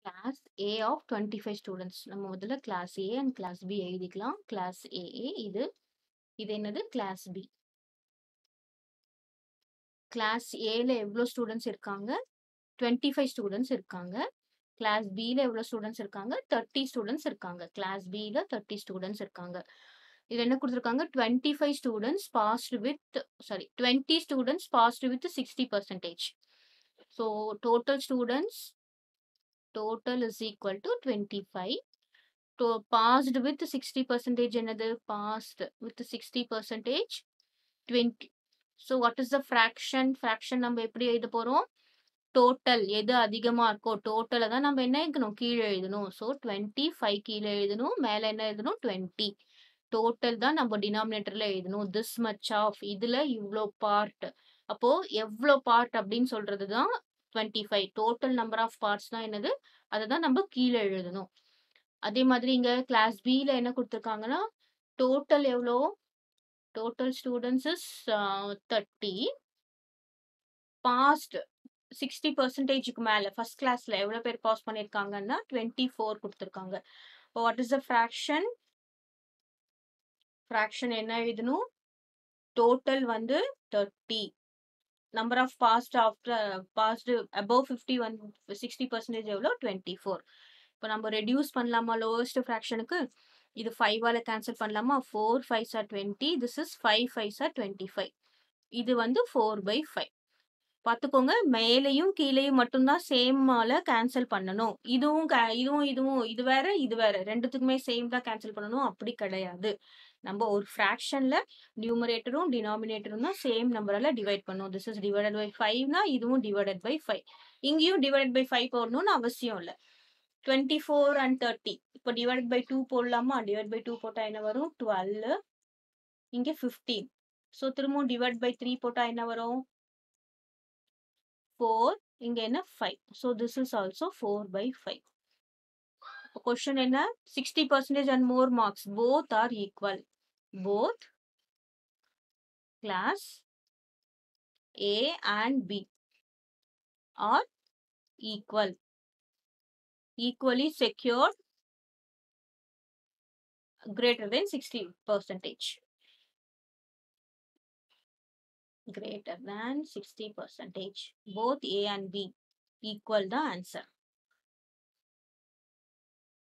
Class A of 25 students. நம்ம முதல்ல class A and class B எழுதிக்கலாம். கிளாஸ் ஏ இது. இது என்னது? Class B. கிளாஸ் ஏல எவ்ளோ ஸ்டூடண்ட்ஸ் இருக்காங்க? 25 ஸ்டூடண்ட்ஸ் இருக்காங்க. கிளாஸ் பில எவ்ளோ ஸ்டூடண்ட்ஸ் இருக்காங்க? 30 ஸ்டூடண்ட்ஸ் இருக்காங்க. கிளாஸ் பில 30 ஸ்டூடண்ட்ஸ் இருக்காங்க. இதுல என்ன குடுத்துருக்காங்க? 25 students passed with sorry 20 students passed with 60%. So total students total is equal to 25. To passed with 60% என்னது? Passed with 60% 20. So what is the fraction? Fraction நம்ம எப்படி எழுத போறோம்? டோட்டல் எது அதிகமா இருக்கோ டோட்டல தான் நம்ம என்ன எழுதணும்? கீழ எழுதணும். So 25 கீழ எழுதணும். மேல என்ன எழுதணும்? 20. டோட்டல் தான் நம்ம டினாமினேட்டர்ல எழுதணும். This much of இதுல இவ்ளோ பார்ட். அப்போ எவ்ளோ பார்ட் அப்படின்னு சொல்றது தான் 25. டோட்டல் நம்பர் ஆஃப் பார்ட்ஸ் தான் என்னது? அததான் நம்ம கீழ எழுதணும். அதே மாதிரி இங்க கிளாஸ் பில என்ன குடுத்துருக்காங்கன்னா, டோட்டல் எவ்ளோ? Total students is uh 30. Passed 60%க்கு மேல ஃபர்ஸ்ட் கிளாஸ்ல எவ்வளோ பேர் பாஸ் பண்ணியிருக்காங்கன்னா 24 குடுத்துருக்காங்க. இப்போ what is the fraction? Fraction என்ன எழுதணும்? டோட்டல் வந்து 30. Number of passed after passed above 51 60% எவ்வளோ? 24. இப்போ நம்ம ரெடியூஸ் பண்ணலாமா லோவஸ்ட் ஃபிராக்ஷனுக்கு? இது 5 ஆல கேன்சல் பண்ணலாமா? 4 5s R 20. This is 5 5s R 25. இது வந்து 4/5. பாத்துக்கோங்க மேலேயும் கீழேயும் மட்டும் தான் சேம் ஆல கேன்சல் பண்ணணும். இதுவும் க இதுவும் இதுவும் இது வேற, இது வேற. 2த்துக்குமே சேம் தான் கேன்சல் பண்ணணும். அப்படி கிடையாது. நம்ம ஒரு ஃபிராக்ஷன்ல நியூமரேட்டரும், டினாமினேட்டரும் தான் சேம் நம்பரால டிவைட் பண்ணணும். திஸ் இஸ் டிவைடட் பை 5னா இதுவும் டிவைடட் பை 5. இங்கேயும் டிவைடட் பை 5 போடணும்னு அவசியம் இல்ல. 24 அண்ட் 30. இப்போ டிவைடட் பை 2 போடலாமா? டிவைட் பை 2 போட்டா என்ன வரும்? 12. இங்க 15. ஸோ திரும்பவும் டிவைட் பை 3 போட்டா என்ன வரும்? 4. இங்க என்ன? 5. So this is also 4/5. Question என்ன? 60% and more marks both are equal. Both class A and B are equal. equally secured greater than 60%. Greater than 60%. Both A and B equal the answer.